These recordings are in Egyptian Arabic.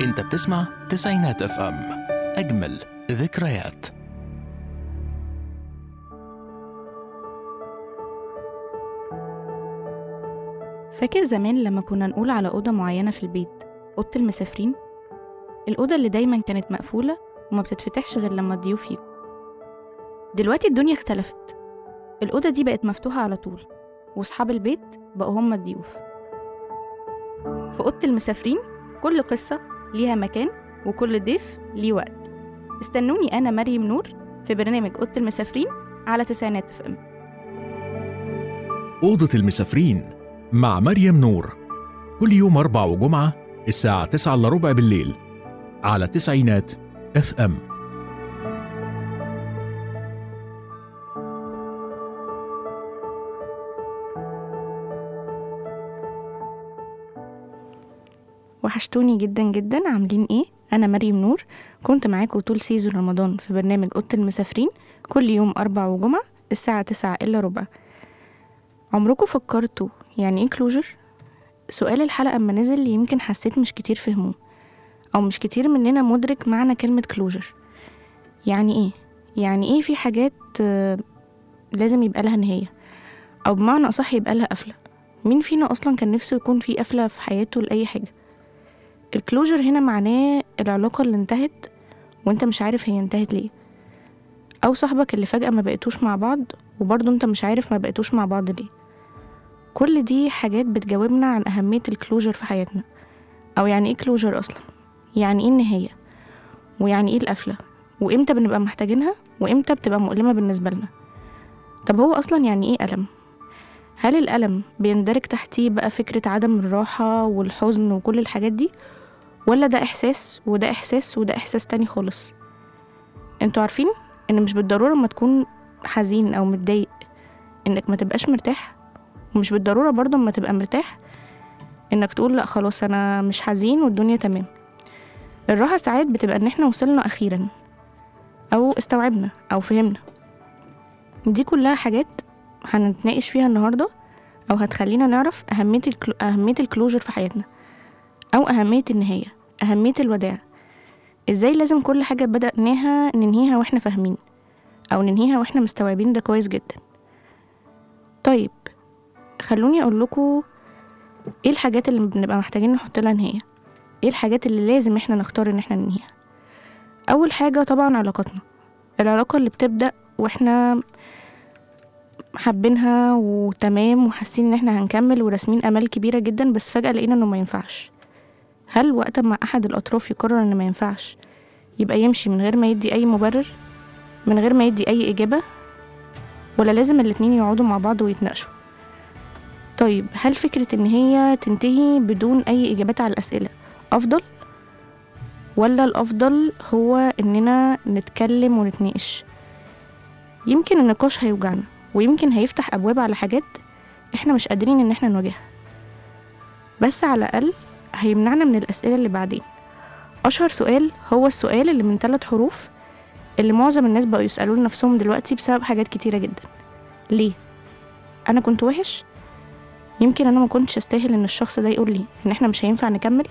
انت بتسمع تسعينات اف ام اجمل ذكريات فاكر زمان لما كنا نقول على أوضة معينة في البيت أوضة المسافرين الأوضة اللي دايما كانت مقفولة وما بتتفتحش غير لما الضيوف يجوا دلوقتي الدنيا اختلفت الأوضة دي بقت مفتوحة على طول وأصحاب البيت بقوا هم الضيوف في أوضة المسافرين كل قصة ليها مكان وكل ضيف ليه وقت استنوني أنا مريم نور في برنامج أوضة المسافرين على تسعينات اف ام أوضة المسافرين مع مريم نور كل يوم أربع وجمعة الساعة تسعة إلا ربع بالليل على تسعينات اف ام وحشتوني جدا جدا عاملين ايه انا مريم نور كنت معاكم طول سيزون رمضان في برنامج اوضه المسافرين كل يوم اربع وجمعه الساعه تسعة الا ربع عمركم فكرتوا يعني ايه كلوجر سؤال الحلقه اما نزل يمكن حسيت مش كتير فهموه او مش كتير مننا مدرك معنى كلمه كلوجر يعني ايه يعني ايه في حاجات آه، لازم يبقى لها نهايه او بمعنى اصح يبقى لها قفله مين فينا اصلا كان نفسه يكون في قفله في حياته لاي حاجه الكلوجر هنا معناه العلاقة اللي انتهت وانت مش عارف هي انتهت ليه أو صاحبك اللي فجأة ما بقيتوش مع بعض وبرضه انت مش عارف ما بقيتوش مع بعض ليه كل دي حاجات بتجاوبنا عن أهمية الكلوجر في حياتنا أو يعني ايه كلوجر أصلا يعني ايه النهاية ويعني ايه القفلة وامتى بنبقى محتاجينها وامتى بتبقى مؤلمة بالنسبة لنا طب هو أصلا يعني ايه ألم هل الألم بيندرج تحتيه بقى فكرة عدم الراحة والحزن وكل الحاجات دي ولا ده إحساس وده إحساس وده إحساس تاني خالص انتوا عارفين إن مش بالضرورة ما تكون حزين أو متضايق إنك ما تبقاش مرتاح ومش بالضرورة برضه ما تبقى مرتاح إنك تقول لأ خلاص أنا مش حزين والدنيا تمام الراحة ساعات بتبقى إن إحنا وصلنا أخيرا أو استوعبنا أو فهمنا دي كلها حاجات هنتناقش فيها النهاردة أو هتخلينا نعرف أهمية الكلو... أهمية الكلوجر في حياتنا أو أهمية النهاية أهمية الوداع إزاي لازم كل حاجة بدأناها ننهيها وإحنا فاهمين أو ننهيها وإحنا مستوعبين ده كويس جدا طيب خلوني أقول لكم إيه الحاجات اللي بنبقى محتاجين نحط لها نهاية إيه الحاجات اللي لازم إحنا نختار إن إحنا ننهيها أول حاجة طبعا علاقاتنا العلاقة اللي بتبدأ وإحنا حابينها وتمام وحاسين ان احنا هنكمل وراسمين امال كبيره جدا بس فجاه لقينا انه ما ينفعش هل وقت ما احد الاطراف يقرر ان ما ينفعش يبقى يمشي من غير ما يدي اي مبرر من غير ما يدي اي اجابه ولا لازم الاتنين يقعدوا مع بعض ويتناقشوا طيب هل فكره ان هي تنتهي بدون اي اجابات على الاسئله افضل ولا الافضل هو اننا نتكلم ونتناقش يمكن النقاش هيوجعنا ويمكن هيفتح أبواب على حاجات إحنا مش قادرين إن إحنا نواجهها بس على الأقل هيمنعنا من الأسئلة اللي بعدين أشهر سؤال هو السؤال اللي من ثلاث حروف اللي معظم الناس بقوا يسألوه لنفسهم دلوقتي بسبب حاجات كتيرة جدا ليه؟ أنا كنت وحش؟ يمكن أنا ما كنتش أستاهل إن الشخص ده يقول لي إن إحنا مش هينفع نكمل؟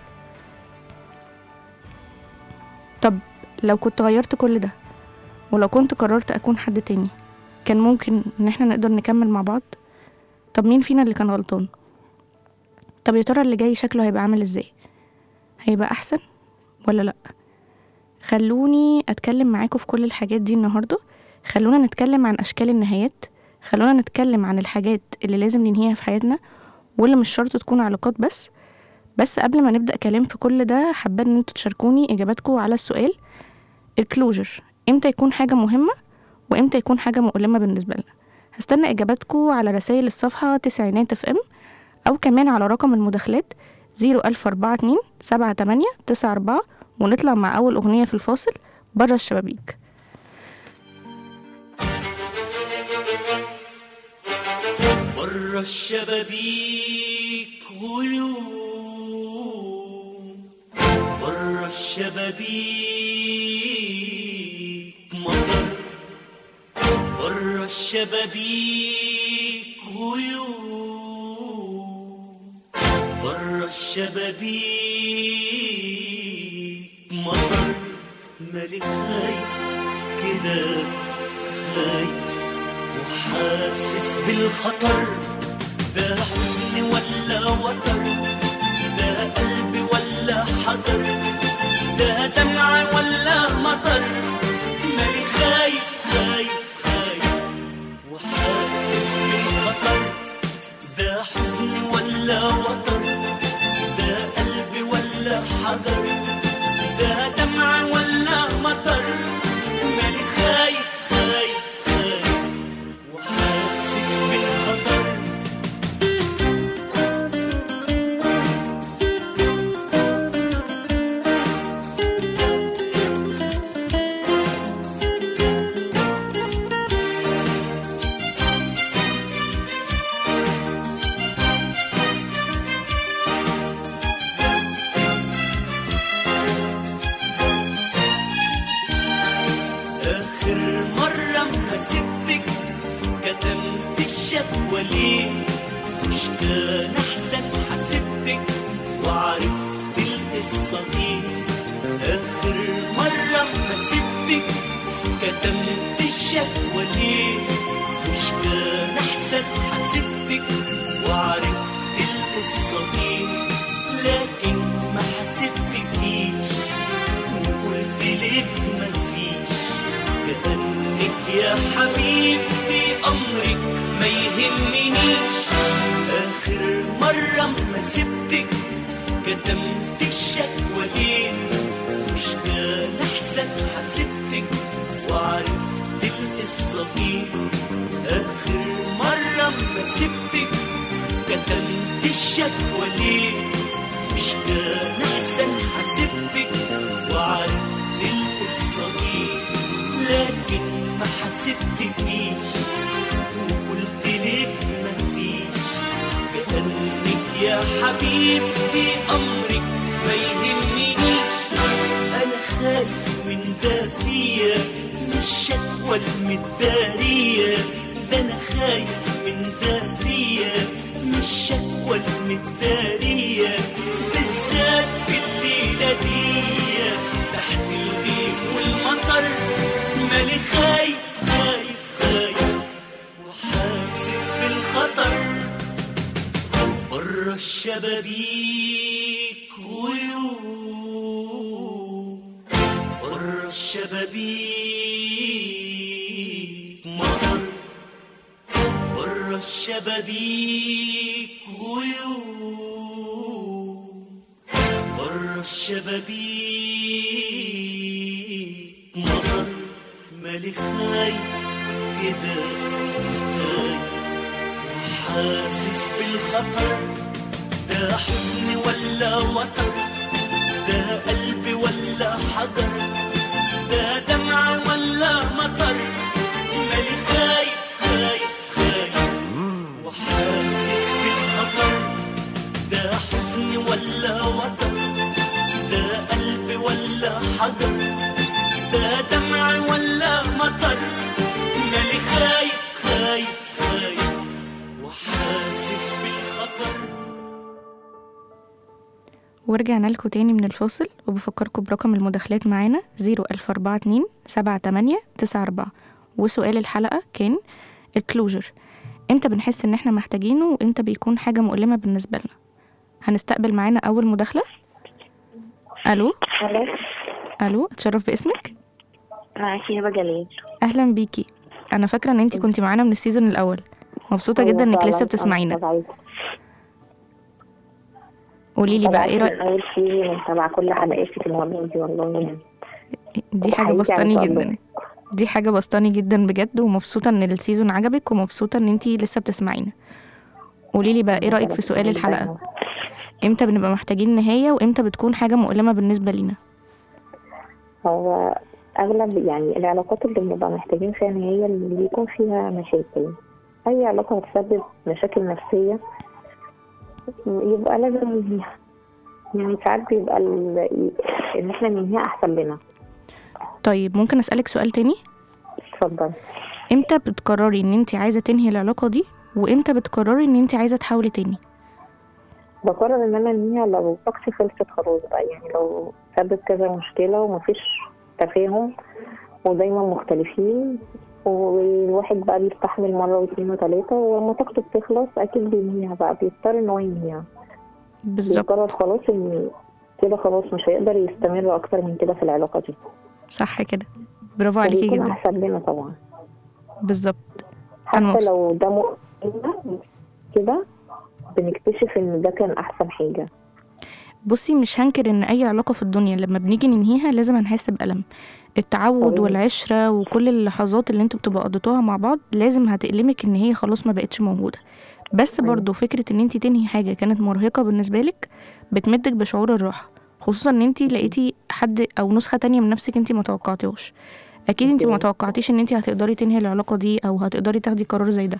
طب لو كنت غيرت كل ده ولو كنت قررت أكون حد تاني كان ممكن ان احنا نقدر نكمل مع بعض طب مين فينا اللي كان غلطان طب يا ترى اللي جاي شكله هيبقى عامل ازاي هيبقى احسن ولا لا خلوني اتكلم معاكم في كل الحاجات دي النهارده خلونا نتكلم عن اشكال النهايات خلونا نتكلم عن الحاجات اللي لازم ننهيها في حياتنا واللي مش شرط تكون علاقات بس بس قبل ما نبدا كلام في كل ده حابه ان انتوا تشاركوني اجاباتكم على السؤال الكلوجر امتى يكون حاجه مهمه وامتى يكون حاجة مؤلمة بالنسبة لنا هستنى إجاباتكم على رسائل الصفحة تسعينات اف ام أو كمان على رقم المداخلات زيرو ألف أربعة اتنين سبعة تمانية تسعة أربعة ونطلع مع أول أغنية في الفاصل برا الشبابيك بره الشبابيك غيوم بره الشبابيك مطر بره الشبابيك غيوم بره الشبابيك مالي خايف كده خايف وحاسس بالخطر ده حزن ولا وتر ده قلبي ولا حجر ده دمع ولا مطر مالي خايف خايف خايف وحاسس بالخطر ده حزن ولا وتر ده قلبي ولا حجر ده دمع ولا مطر مالي خايف خايف خايف وحاسس بالخطر آخر مرة ما سبتك كتمت الشكوى ليه مش كان أحسن حسبتك وعرفت القصة دي آخر مرة ما سبتك كتمت الشكوى ليه مش كان أحسن حسبتك وعرفت القصة دي لكن ما حسبتكيش وقلت لك مفيش كتنك يا حبيبتي أمرك ما يهمنيش آخر مرة ما سبتك كتمت الشكوى ليه مش كان أحسن حسبتك وعرفت القصة دي آخر مرة ما سبتك كتمت الشكوى ليه مش كان أحسن حسبتك وعرفت القصة دي لكن ما حسبتكيش وقلت لك مفيش كأنك يا حبيبتي أمرك ما يهمنيش أنا خايف من ده فيا مش شكوى المدارية ده أنا خايف من ده فيا مش شكوى المدارية بالذات في الليلة دي تحت الغيم والمطر مالي خايف خايف خايف وحاسس بالخطر بره الشبابيك غيوم بره الشبابيك مطر بره الشبابيك غيوم بره الشبابيك مطر مالي خايف كده خايف وحاسس بالخطر ده حزن ولا وتر ده قلبي ولا حجر ده دمع ولا مطر مالي خايف خايف خايف وحاسس بالخطر ده حزن ولا وتر ده قلبي ولا حجر ده دمع ولا مطر مالي خايف خايف خايف وحاسس بالخطر ورجعنا لكم تاني من الفاصل وبفكركم برقم المداخلات معانا 01042 78 94 وسؤال الحلقة كان الكلوجر امتى بنحس ان احنا محتاجينه وامتى بيكون حاجة مؤلمة بالنسبة لنا هنستقبل معانا أول مداخلة ألو الو ألو اتشرف باسمك معاكي هبه جلال أهلا بيكي أنا فاكرة إن أنتي كنتي معانا من السيزون الأول مبسوطة جدا إنك لسه بتسمعينا قولي لي بقى إيه رأيك اول سيزون متابعه كل حلقاتك المهمه دي والله دي حاجة وحقيقي بسطاني عايزة أقول جدا دي حاجة بسطاني جدا بجد ومبسوطة ان السيزون عجبك ومبسوطة ان انتي لسه بتسمعينا قولي لي بقى ايه رأيك في سؤال الحلقة امتى بنبقى محتاجين نهاية وامتى بتكون حاجة مؤلمة بالنسبة لينا هو اغلب يعني العلاقات اللي بنبقى محتاجين فيها هي اللي بيكون فيها مشاكل اي علاقه هتسبب مشاكل نفسيه يبقى لازم ننهيها يعني ساعات بيبقى ال- ان احنا ننهيها احسن لنا طيب ممكن اسألك سؤال تاني اتفضل امتى بتقرري ان انتي عايزة تنهي العلاقة دي وامتى بتقرري ان انتي عايزة تحاولي تاني بقرر ان انا انهيها لو طاقتي خلصت خلاص بقى يعني لو سبب كذا مشكله ومفيش تفاهم ودايما مختلفين والواحد بقى بيستحمل مرة واثنين وثلاثة ولما طاقته بتخلص أكيد بينهيها بقى بيضطر إن هو ينهيها بالظبط بيقرر خلاص إن كده خلاص مش هيقدر يستمر أكتر من كده في العلاقة دي صح كده برافو عليكي بيكون جدا أحسن لنا طبعا بالظبط أنا حتى مبسوطة. لو ده مؤمن كده بنكتشف إن ده كان أحسن حاجة بصي مش هنكر ان اي علاقه في الدنيا لما بنيجي ننهيها لازم هنحس بالم التعود طبيعي. والعشره وكل اللحظات اللي انتوا بتبقوا قضيتوها مع بعض لازم هتألمك ان هي خلاص ما بقتش موجوده بس أيوة. برضو فكره ان انت تنهي حاجه كانت مرهقه بالنسبه لك بتمدك بشعور الراحه خصوصا ان انت لقيتي حد او نسخه تانية من نفسك انت ما توقعتيهوش اكيد انت ما أوكي. توقعتيش ان انت هتقدري تنهي العلاقه دي او هتقدري تاخدي قرار زي ده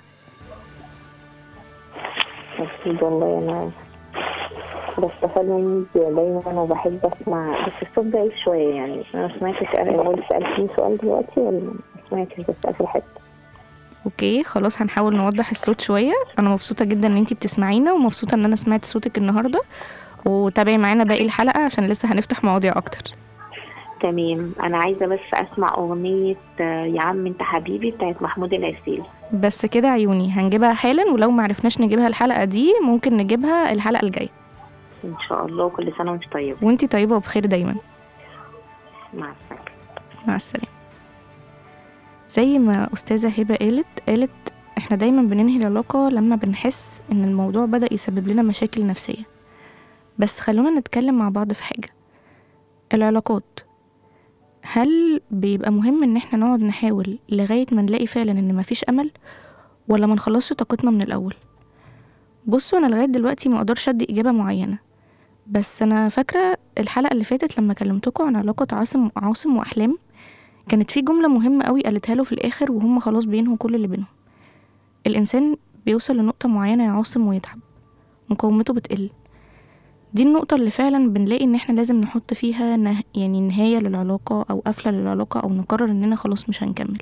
أكيد والله أنا بستفاد منك دايما وبحب أسمع بس الصوت بعيد شوية يعني أنا ما سمعتش هو سألتني سؤال دلوقتي ولا ما سمعتش بس آخر حتة اوكي خلاص هنحاول نوضح الصوت شويه انا مبسوطه جدا ان انتي بتسمعينا ومبسوطه ان انا سمعت صوتك النهارده وتابعي معانا باقي الحلقه عشان لسه هنفتح مواضيع اكتر تمام انا عايزه بس اسمع اغنيه آه، يا عم انت حبيبي بتاعت محمود العسيلي بس كده عيوني هنجيبها حالا ولو معرفناش نجيبها الحلقه دي ممكن نجيبها الحلقه الجايه ان شاء الله وكل سنه وانت طيب وانتي طيبه وبخير دايما مع السلامه مع السلامه زي ما استاذه هبه قالت قالت احنا دايما بننهي العلاقه لما بنحس ان الموضوع بدا يسبب لنا مشاكل نفسيه بس خلونا نتكلم مع بعض في حاجه العلاقات هل بيبقى مهم ان احنا نقعد نحاول لغايه ما نلاقي فعلا ان مفيش امل ولا ما نخلصش طاقتنا من الاول بصوا انا لغايه دلوقتي ما اقدرش ادي اجابه معينه بس انا فاكره الحلقه اللي فاتت لما كلمتكم عن علاقه عاصم عاصم واحلام كانت في جمله مهمه قوي قالتها له في الاخر وهم خلاص بينهوا كل اللي بينهم الانسان بيوصل لنقطه معينه يا عاصم ويتعب مقاومته بتقل دي النقطة اللي فعلا بنلاقي إن إحنا لازم نحط فيها نه... يعني نهاية للعلاقة أو قفلة للعلاقة أو نقرر إننا خلاص مش هنكمل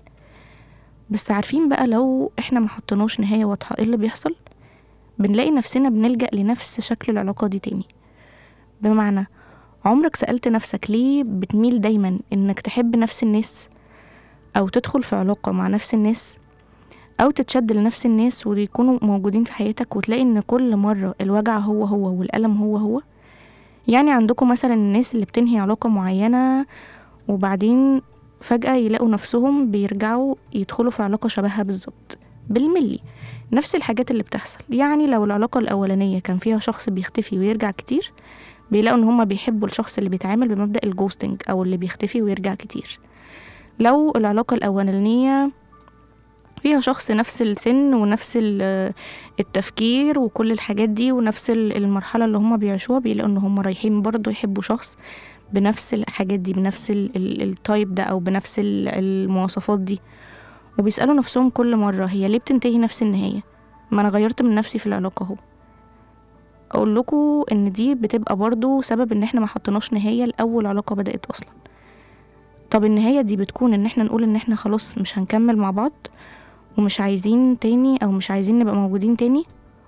بس عارفين بقى لو إحنا ما حطيناش نهاية واضحة إيه اللي بيحصل بنلاقي نفسنا بنلجأ لنفس شكل العلاقة دي تاني بمعنى عمرك سألت نفسك ليه بتميل دايما إنك تحب نفس الناس أو تدخل في علاقة مع نفس الناس أو تتشد لنفس الناس ويكونوا موجودين في حياتك وتلاقي إن كل مرة الوجع هو هو والألم هو هو يعني عندكم مثلا الناس اللي بتنهي علاقة معينة وبعدين فجأة يلاقوا نفسهم بيرجعوا يدخلوا في علاقة شبهها بالظبط بالملي نفس الحاجات اللي بتحصل يعني لو العلاقة الأولانية كان فيها شخص بيختفي ويرجع كتير بيلاقوا إن هما بيحبوا الشخص اللي بيتعامل بمبدأ الجوستنج أو اللي بيختفي ويرجع كتير لو العلاقة الأولانية فيها شخص نفس السن ونفس ال- التفكير وكل الحاجات دي ونفس ال- المرحلة اللي هما بيعيشوها بيلاقوا إن هما رايحين برضه يحبوا شخص بنفس الحاجات دي بنفس ال- ال- التايب ده أو بنفس ال- المواصفات دي وبيسألوا نفسهم كل مرة هي ليه بتنتهي نفس النهاية ما أنا غيرت من نفسي في العلاقة اهو اقول لكم ان دي بتبقى برضو سبب ان احنا ما حطيناش نهايه لاول علاقه بدات اصلا طب النهايه دي بتكون ان احنا نقول ان احنا خلاص مش هنكمل مع بعض ومش عايزين تاني او مش عايزين نبقى موجودين تاني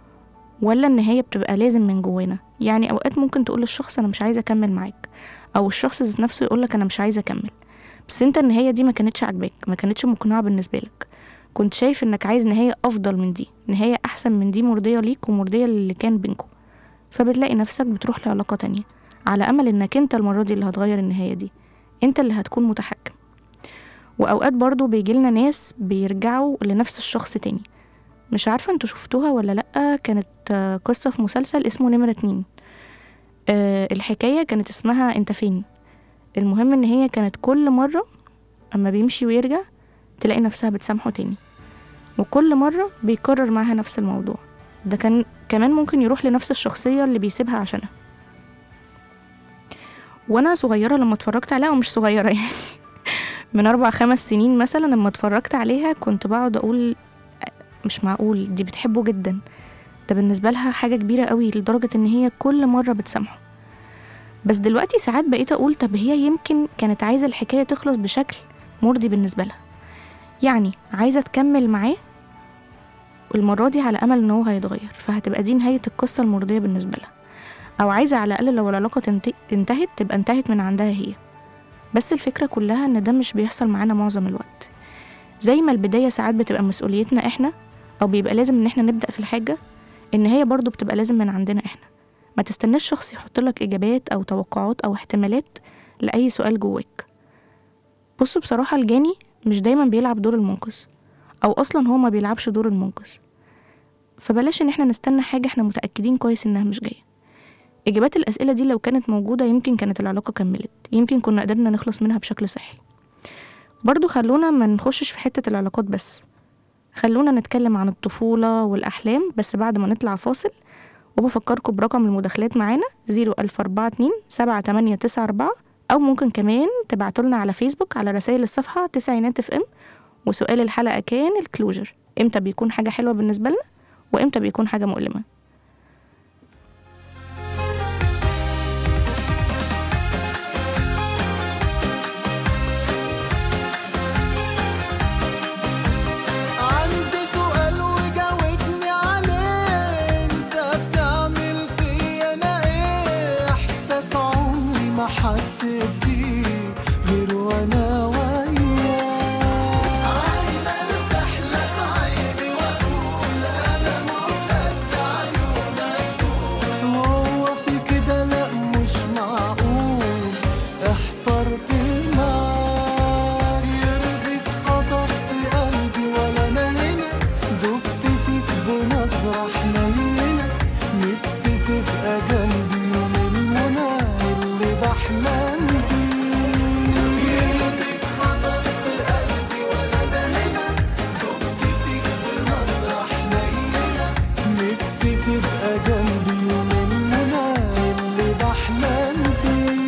ولا النهايه بتبقى لازم من جوانا يعني اوقات ممكن تقول للشخص انا مش عايزه اكمل معاك او الشخص ذات نفسه يقول لك انا مش عايزه اكمل بس انت النهايه دي ما كانتش عاجباك ما كانتش مقنعه بالنسبه لك كنت شايف انك عايز نهايه افضل من دي نهايه احسن من دي مرضيه ليك ومرضيه للي كان بينكم فبتلاقي نفسك بتروح لعلاقة تانية على أمل إنك أنت المرة دي اللي هتغير النهاية دي أنت اللي هتكون متحكم وأوقات برضو بيجيلنا ناس بيرجعوا لنفس الشخص تاني مش عارفة انتوا شفتوها ولا لأ كانت آه، قصة في مسلسل اسمه نمرة اتنين آه، الحكاية كانت اسمها انت فين المهم ان هي كانت كل مرة اما بيمشي ويرجع تلاقي نفسها بتسامحه تاني وكل مرة بيكرر معاها نفس الموضوع ده كان كمان ممكن يروح لنفس الشخصية اللي بيسيبها عشانها وانا صغيرة لما اتفرجت عليها ومش صغيرة يعني من اربع خمس سنين مثلا لما اتفرجت عليها كنت بقعد اقول مش معقول دي بتحبه جدا ده بالنسبة لها حاجة كبيرة قوي لدرجة ان هي كل مرة بتسامحه بس دلوقتي ساعات بقيت اقول طب هي يمكن كانت عايزة الحكاية تخلص بشكل مرضي بالنسبة لها يعني عايزة تكمل معاه والمرة دي على أمل إن هو هيتغير فهتبقى دي نهاية القصة المرضية بالنسبة لها أو عايزة على الأقل لو العلاقة تنت- انتهت تبقى انتهت من عندها هي بس الفكرة كلها إن ده مش بيحصل معانا معظم الوقت زي ما البداية ساعات بتبقى مسؤوليتنا إحنا أو بيبقى لازم إن إحنا نبدأ في الحاجة إن هي برضو بتبقى لازم من عندنا إحنا ما تستناش شخص يحط لك إجابات أو توقعات أو احتمالات لأي سؤال جواك بص بصراحة الجاني مش دايما بيلعب دور المنقذ أو أصلا هو ما بيلعبش دور المنقذ فبلاش إن إحنا نستنى حاجة إحنا متأكدين كويس إنها مش جاية إجابات الأسئلة دي لو كانت موجودة يمكن كانت العلاقة كملت يمكن كنا قدرنا نخلص منها بشكل صحي برضو خلونا ما نخشش في حتة العلاقات بس خلونا نتكلم عن الطفولة والأحلام بس بعد ما نطلع فاصل وبفكركم برقم المداخلات معانا 01042 7894 أو ممكن كمان تبعتولنا على فيسبوك على رسائل الصفحة تسعينات اف ام وسؤال الحلقة كان الكلوجر امتى بيكون حاجة حلوة بالنسبة لنا وامتى بيكون حاجة مؤلمة عندي سؤال وجاوبني عليه انت بتعمل فيا انا ايه احساس عمري ما حسيت بيه غير وانا وياك عمال تحلى في عيني واقول انا مش قد عيونك دول هو في كده لا مش معقول احترت معاك يرضيك خطفت قلبي ولا انا هنا دبت فيك بنظرة حنينة نفسي تبقى جنبي يوم المنى اللي بحلم بيه يرضيك خطفت قلبي ولا انا هنا دبت فيك بنظرة حنينة نفسي تبقى جنبي يوم المنى اللي بحلم بيه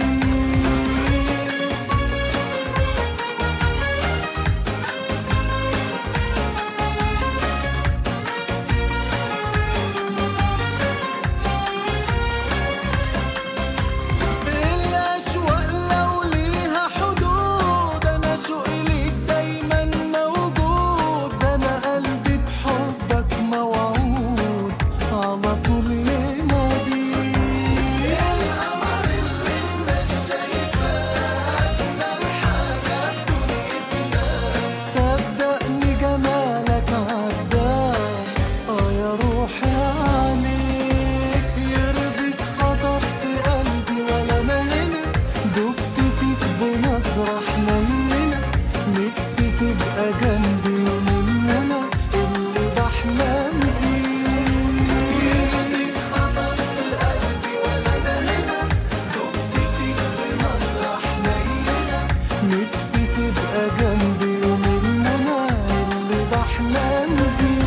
الأشواق لو ليها حدود أنا شوقي ليك دايما موجود ده أنا قلبي بحبك موعود على طول ينادي القمر اللي الناس شايفاه أجمل حاجة في دنيتنا صدقني جمالك عداك اه يا روحي عليك يرضيك خطفت قلبي ولا انا هنا دبت فيك بنظرة حنينة نفسي تبقى جنبي يوم المنى اللي بحلم بيه يرضيك خطفت قلبي ولا انا هنا دبت فيك بنظرة حنينة نفسي تبقى جنبي يوم المنى اللي بحلم بيه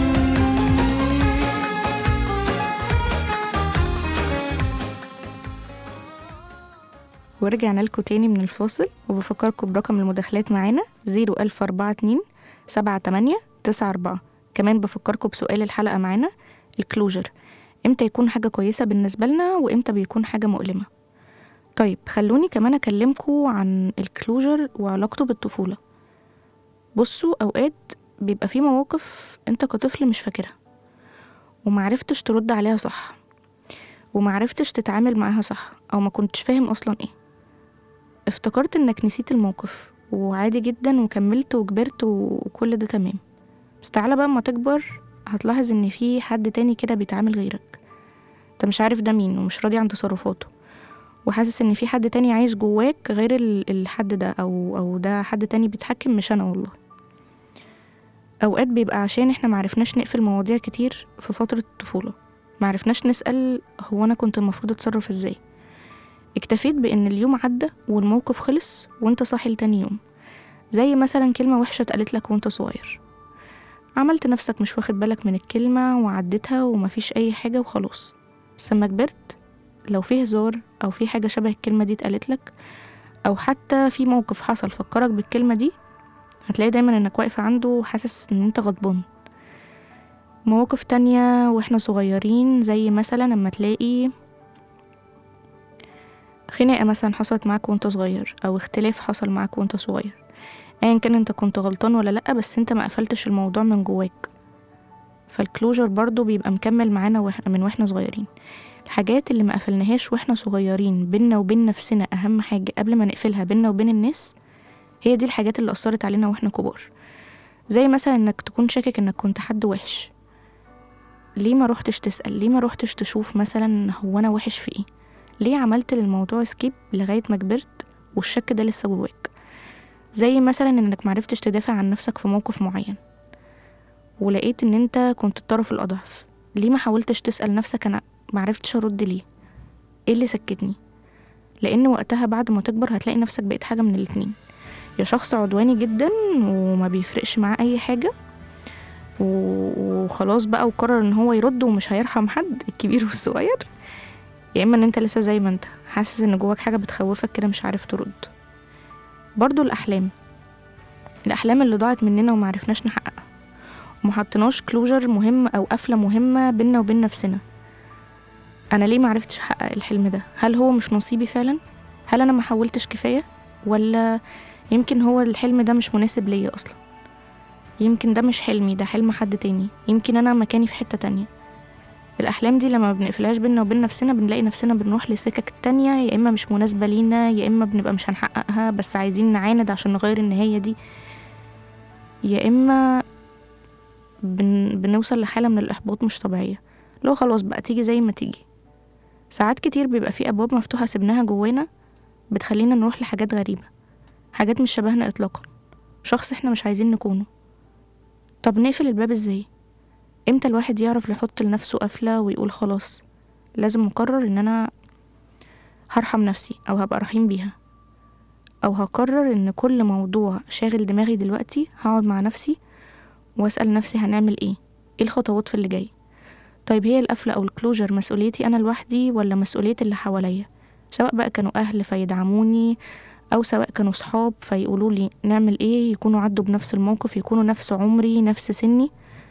ورجعنا لكم تاني من الفاصل وبفكركم برقم المداخلات معانا 01042 78 94 كمان بفكركم بسؤال الحلقة معانا الكلوجر امتى يكون حاجة كويسة بالنسبة لنا وامتى بيكون حاجة مؤلمة طيب خلوني كمان أكلمكم عن الكلوجر وعلاقته بالطفولة بصوا أوقات بيبقى في مواقف انت كطفل مش فاكرها ومعرفتش ترد عليها صح ومعرفتش تتعامل معاها صح أو ما كنتش فاهم أصلا ايه افتكرت انك نسيت الموقف وعادي جدا وكملت وكبرت وكل ده تمام بس تعالى بقى اما تكبر هتلاحظ ان في حد تاني كده بيتعامل غيرك انت مش عارف ده مين ومش راضي عن تصرفاته وحاسس ان في حد تاني عايش جواك غير ال- الحد ده او او ده حد تاني بيتحكم مش انا والله اوقات بيبقى عشان احنا معرفناش نقفل مواضيع كتير في فترة الطفولة معرفناش نسأل هو انا كنت المفروض اتصرف ازاي اكتفيت بان اليوم عدى والموقف خلص وانت صاحي لتاني يوم زي مثلا كلمة وحشة اتقالت لك وانت صغير عملت نفسك مش واخد بالك من الكلمة وعديتها ومفيش أي حاجة وخلاص بس لما كبرت لو في هزار أو في حاجة شبه الكلمة دي اتقالت لك أو حتى في موقف حصل فكرك بالكلمة دي هتلاقي دايما انك واقف عنده وحاسس ان انت غضبان مواقف تانية واحنا صغيرين زي مثلا لما تلاقي خناقة مثلا حصلت معاك وانت صغير أو اختلاف حصل معاك وانت صغير أيا كان انت كنت غلطان ولا لأ بس انت ما قفلتش الموضوع من جواك فالكلوجر برضو بيبقى مكمل معانا واحنا من واحنا صغيرين الحاجات اللي ما قفلناهاش واحنا صغيرين بينا وبين نفسنا اهم حاجة قبل ما نقفلها بينا وبين الناس هي دي الحاجات اللي أثرت علينا واحنا كبار زي مثلا انك تكون شاكك انك كنت حد وحش ليه ما روحتش تسأل ليه ما روحتش تشوف مثلا هو انا وحش في ايه ليه عملت للموضوع سكيب لغاية ما كبرت والشك ده لسه جواك زي مثلا انك معرفتش تدافع عن نفسك في موقف معين ولقيت ان انت كنت الطرف الاضعف ليه ما حاولتش تسأل نفسك انا معرفتش ارد ليه ايه اللي سكتني لان وقتها بعد ما تكبر هتلاقي نفسك بقيت حاجة من الاتنين يا شخص عدواني جدا وما بيفرقش معاه اي حاجة و- وخلاص بقى وقرر ان هو يرد ومش هيرحم حد الكبير والصغير يا اما ان انت لسه زي ما انت حاسس ان جواك حاجة بتخوفك كده مش عارف ترد برضو الاحلام الاحلام اللي ضاعت مننا ومعرفناش نحققها ومحطناش كلوجر مهم او قفلة مهمة بينا وبين نفسنا انا ليه معرفتش احقق الحلم ده هل هو مش نصيبي فعلا هل انا ما حاولتش كفاية ولا يمكن هو الحلم ده مش مناسب ليا اصلا يمكن ده مش حلمي ده حلم حد تاني يمكن انا مكاني في حتة تانية الاحلام دي لما ما بنقفلهاش بينا وبين نفسنا بنلاقي نفسنا بنروح لسكك تانية يا اما مش مناسبة لينا يا اما بنبقى مش هنحققها بس عايزين نعاند عشان نغير النهاية دي يا اما بن... بنوصل لحالة من الاحباط مش طبيعية لو خلاص بقى تيجي زي ما تيجي ساعات كتير بيبقى في ابواب مفتوحة سيبناها جوانا بتخلينا نروح لحاجات غريبة حاجات مش شبهنا اطلاقا شخص احنا مش عايزين نكونه طب نقفل الباب ازاي امتى الواحد يعرف يحط لنفسه قفلة ويقول خلاص لازم مقرر ان انا هرحم نفسي او هبقى رحيم بيها او هقرر ان كل موضوع شاغل دماغي دلوقتي هقعد مع نفسي واسأل نفسي هنعمل ايه ايه الخطوات في اللي جاي طيب هي القفلة او الكلوجر مسؤوليتي انا لوحدي ولا مسؤولية اللي حواليا سواء بقى كانوا اهل فيدعموني او سواء كانوا صحاب فيقولوا لي نعمل ايه يكونوا عدوا بنفس الموقف يكونوا نفس عمري نفس سني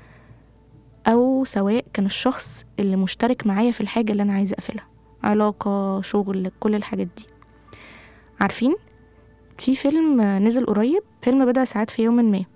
او سواء كان الشخص اللي مشترك معايا في الحاجة اللي انا عايزة اقفلها علاقة شغل كل الحاجات دي عارفين في فيلم نزل قريب فيلم بضع ساعات في يوم ما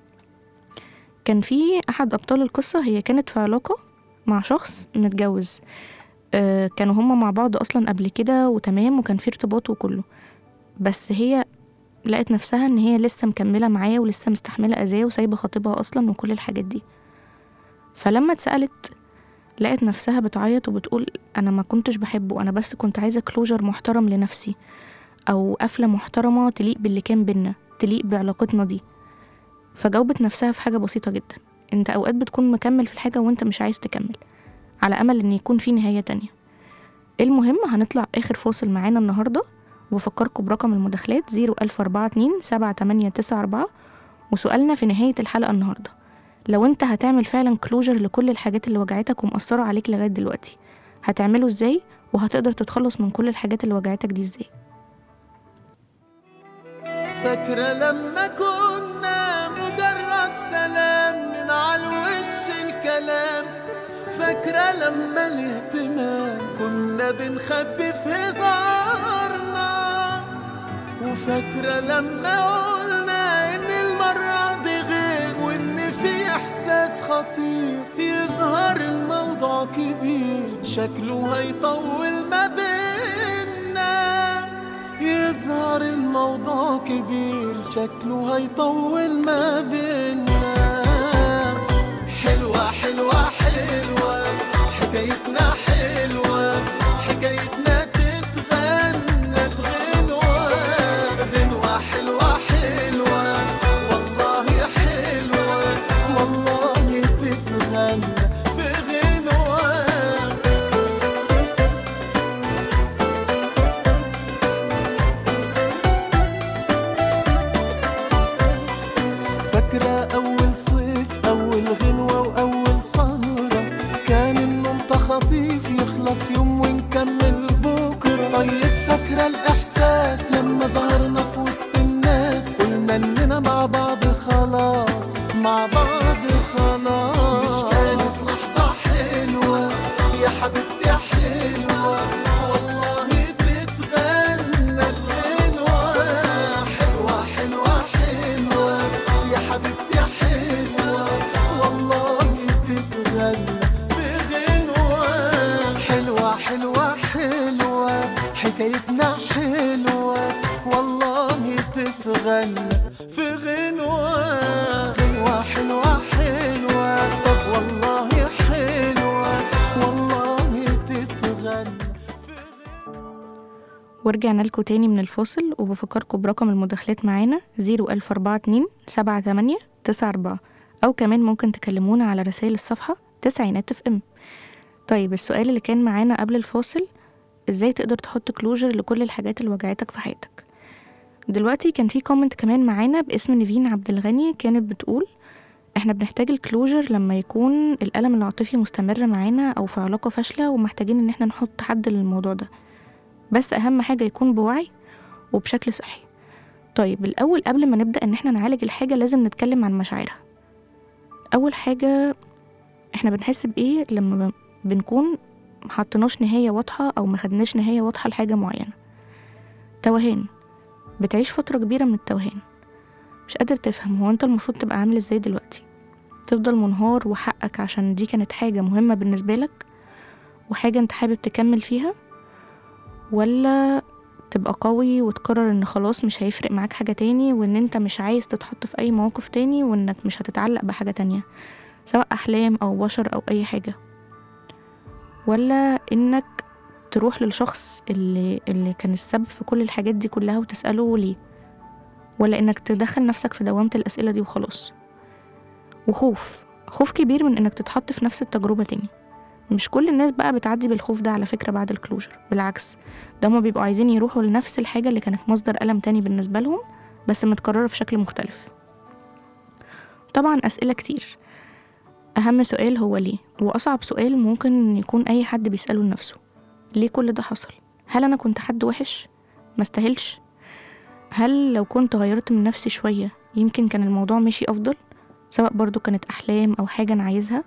كان في احد ابطال القصة هي كانت في علاقة مع شخص متجوز آه، كانوا هما مع بعض اصلا قبل كده وتمام وكان في ارتباط وكله بس هي لقت نفسها ان هي لسه مكملة معاه ولسه مستحملة اذاه وسايبة خطيبها اصلا وكل الحاجات دي فلما اتسألت لقت نفسها بتعيط وبتقول انا ما كنتش بحبه انا بس كنت عايزة كلوجر محترم لنفسي او قفلة محترمة تليق باللي كان بينا تليق بعلاقتنا دي فجاوبت نفسها في حاجة بسيطة جدا انت اوقات بتكون مكمل في الحاجة وانت مش عايز تكمل على امل ان يكون في نهاية تانية المهم هنطلع اخر فاصل معانا النهاردة وبفكركم برقم المداخلات زيرو ألف أربعة اتنين سبعة تمانية تسعة أربعة وسؤالنا في نهاية الحلقة النهاردة لو انت هتعمل فعلا كلوجر لكل الحاجات اللي وجعتك ومأثرة عليك لغاية دلوقتي هتعمله ازاي وهتقدر تتخلص من كل الحاجات اللي وجعتك دي ازاي فاكرة لما كنا مجرد سلام من على الوش الكلام فاكرة لما الاهتمام كنا بنخبي في هزارنا وفاكرة لما قلنا إن المرة دي غير وإن في إحساس خطير يظهر الموضوع كبير شكله هيطول ما بينا يظهر الموضوع كبير شكله هيطول ما بينا حلوة حلوة حلوة حكايتنا حلوة حكايتنا تتغنى في غنوة غنوة حلوة حلوة والله حلوة والله تتغنى في غنوة فاكرة أول صيف أول غنوة وأول سهرة كان النوم تخطيف يخلص حلوة حلوة حكايتنا حلوة والله تتغنى في غنوة غنوة حلوة حلوة طب والله حلوة والله تتغنى ورجعنا لكم تاني من الفاصل وبفكركم برقم المداخلات معانا 01042 78 94 أو كمان ممكن تكلمونا على رسائل الصفحة تسعينات اف ام طيب السؤال اللي كان معانا قبل الفاصل ازاي تقدر تحط كلوجر لكل الحاجات اللي وجعتك في حياتك دلوقتي كان في كومنت كمان معانا باسم نيفين عبد الغني كانت بتقول احنا بنحتاج الكلوجر لما يكون الألم العاطفي مستمر معانا أو في علاقة فاشلة ومحتاجين إن احنا نحط حد للموضوع ده بس أهم حاجة يكون بوعي وبشكل صحي طيب الأول قبل ما نبدأ إن احنا نعالج الحاجة لازم نتكلم عن مشاعرها أول حاجة احنا بنحس بإيه لما بنكون محطناش نهاية واضحة أو مخدناش نهاية واضحة لحاجة معينة توهان بتعيش فترة كبيرة من التوهان مش قادر تفهم هو انت المفروض تبقى عامل ازاي دلوقتي تفضل منهار وحقك عشان دي كانت حاجة مهمة بالنسبة لك وحاجة انت حابب تكمل فيها ولا تبقى قوي وتقرر ان خلاص مش هيفرق معاك حاجة تاني وان انت مش عايز تتحط في اي موقف تاني وانك مش هتتعلق بحاجة تانية سواء احلام او بشر او اي حاجة ولا انك تروح للشخص اللي اللي كان السبب في كل الحاجات دي كلها وتسأله ليه ولا انك تدخل نفسك في دوامة الأسئلة دي وخلاص وخوف خوف كبير من انك تتحط في نفس التجربة تاني مش كل الناس بقى بتعدي بالخوف ده على فكرة بعد الكلوجر بالعكس ده هما بيبقوا عايزين يروحوا لنفس الحاجة اللي كانت مصدر ألم تاني بالنسبة لهم بس متكررة في شكل مختلف طبعا أسئلة كتير أهم سؤال هو ليه وأصعب سؤال ممكن يكون أي حد بيسأله لنفسه ليه كل ده حصل هل أنا كنت حد وحش ما استاهلش هل لو كنت غيرت من نفسي شوية يمكن كان الموضوع مشي أفضل سواء برضو كانت أحلام أو حاجة أنا عايزها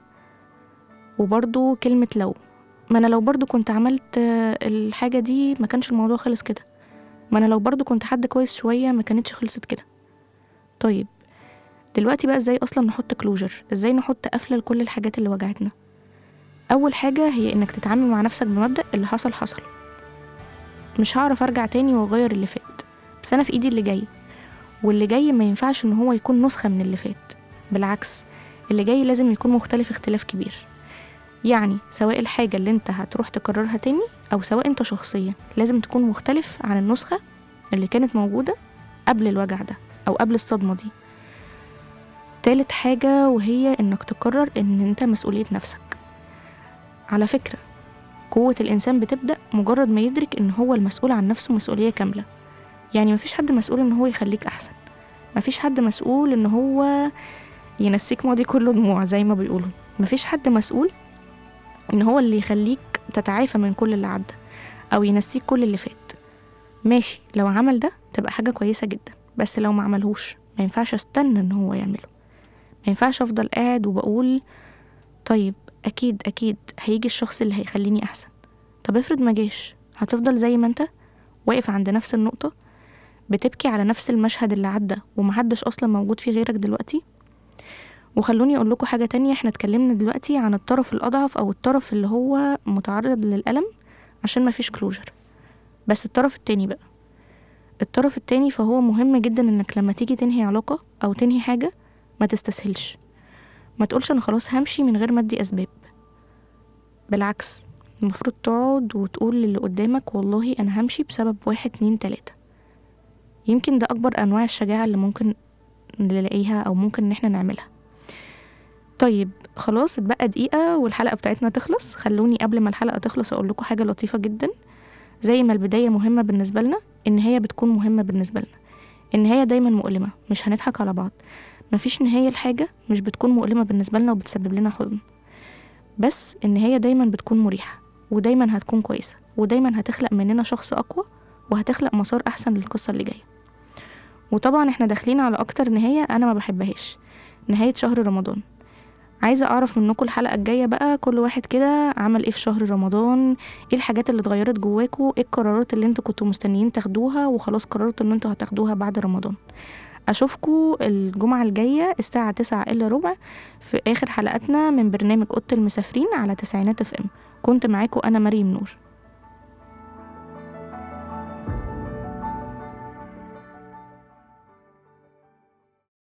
وبرضو كلمة لو ما أنا لو برضو كنت عملت آه، الحاجة دي ما كانش الموضوع خلص كده ما أنا لو برضو كنت حد كويس شوية ما كانتش خلصت كده طيب دلوقتي بقى ازاي اصلا نحط كلوجر ازاي نحط قفله لكل الحاجات اللي وجعتنا اول حاجه هي انك تتعامل مع نفسك بمبدا اللي حصل حصل مش هعرف ارجع تاني واغير اللي فات بس انا في ايدي اللي جاي واللي جاي ما ينفعش ان هو يكون نسخه من اللي فات بالعكس اللي جاي لازم يكون مختلف اختلاف كبير يعني سواء الحاجه اللي انت هتروح تكررها تاني او سواء انت شخصيا لازم تكون مختلف عن النسخه اللي كانت موجوده قبل الوجع ده او قبل الصدمه دي تالت حاجة وهي إنك تقرر إن أنت مسؤولية نفسك على فكرة قوة الإنسان بتبدأ مجرد ما يدرك إن هو المسؤول عن نفسه مسؤولية كاملة يعني مفيش حد مسؤول إن هو يخليك أحسن مفيش حد مسؤول إن هو ينسيك ماضي كله دموع زي ما بيقولوا مفيش حد مسؤول إن هو اللي يخليك تتعافى من كل اللي عدى أو ينسيك كل اللي فات ماشي لو عمل ده تبقى حاجة كويسة جدا بس لو ما عملهوش ما ينفعش استنى إن هو يعمله ما ينفعش افضل قاعد وبقول طيب اكيد اكيد هيجي الشخص اللي هيخليني احسن طب افرض ما جاش هتفضل زي ما انت واقف عند نفس النقطة بتبكي على نفس المشهد اللي عدى ومحدش اصلا موجود فيه غيرك دلوقتي وخلوني اقول لكم حاجة تانية احنا اتكلمنا دلوقتي عن الطرف الاضعف او الطرف اللي هو متعرض للألم عشان مفيش كلوجر بس الطرف التاني بقى الطرف التاني فهو مهم جدا انك لما تيجي تنهي علاقة او تنهي حاجة ما تستسهلش ما تقولش انا خلاص همشي من غير ما ادي اسباب بالعكس المفروض تقعد وتقول للي قدامك والله انا همشي بسبب واحد اتنين تلاتة يمكن ده اكبر انواع الشجاعة اللي ممكن نلاقيها او ممكن ان احنا نعملها طيب خلاص اتبقى دقيقة والحلقة بتاعتنا تخلص خلوني قبل ما الحلقة تخلص اقول لكم حاجة لطيفة جدا زي ما البداية مهمة بالنسبة لنا النهاية بتكون مهمة بالنسبة لنا النهاية دايما مؤلمة مش هنضحك على بعض مفيش نهاية لحاجة مش بتكون مؤلمة بالنسبة لنا وبتسبب لنا حزن بس النهاية دايما بتكون مريحة ودايما هتكون كويسة ودايما هتخلق مننا شخص أقوى وهتخلق مسار أحسن للقصة اللي جاية وطبعا احنا داخلين على أكتر نهاية أنا ما بحبهاش نهاية شهر رمضان عايزة أعرف منكم الحلقة الجاية بقى كل واحد كده عمل ايه في شهر رمضان ايه الحاجات اللي اتغيرت جواكوا ايه القرارات اللي انتوا كنتوا مستنيين تاخدوها وخلاص قررتوا ان انتوا هتاخدوها بعد رمضان اشوفكم الجمعة الجاية الساعة تسعة الا ربع في اخر حلقاتنا من برنامج اوضة المسافرين على تسعينات اف ام كنت معاكم انا مريم نور